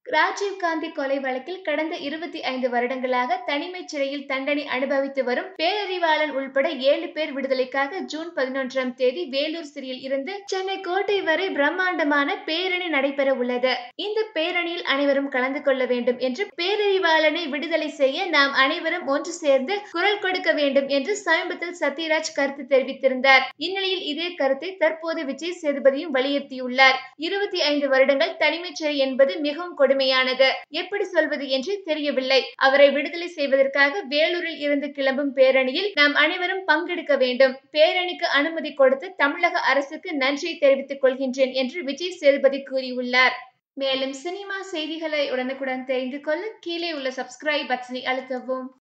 ராஜீவ்காந்தி கொலை வழக்கில் கடந்த இருபத்தி ஐந்து வருடங்களாக தனிமைச் சிறையில் தண்டனை அனுபவித்து வரும் பேரறிவாளன் உள்பட ஏழு பேர் விடுதலைக்காக ஜூன் பதினொன்றாம் தேதி வேலூர் சிறையில் இருந்து சென்னை கோட்டை வரை பிரம்மாண்டமான பேரணி நடைபெற உள்ளது இந்த பேரணியில் அனைவரும் கலந்து கொள்ள வேண்டும் என்று பேரறிவாளனை விடுதலை செய்ய நாம் அனைவரும் ஒன்று சேர்ந்து குரல் கொடுக்க வேண்டும் என்று சமீபத்தில் சத்யராஜ் கருத்து தெரிவித்திருந்தார் இந்நிலையில் இதே கருத்தை தற்போது விஜய் சேதுபதியும் வலியுறுத்தியுள்ளார் இருபத்தி ஐந்து வருடங்கள் தனிமைச் சிறை என்பது மிகவும் கொடுமையானது எப்படி சொல்வது என்று தெரியவில்லை அவரை விடுதலை செய்வதற்காக வேலூரில் இருந்து கிளம்பும் பேரணியில் நாம் அனைவரும் பங்கெடுக்க வேண்டும் பேரணிக்கு அனுமதி கொடுத்து தமிழக அரசுக்கு நன்றி தெரிவித்துக் கொள்கின்றேன் என்று விஜய் சேதுபதி கூறியுள்ளார் மேலும் சினிமா செய்திகளை உடனுக்குடன் தெரிந்து கொள்ள கீழே உள்ள சப்ஸ்கிரைப் பட்டனை அழுத்தவும்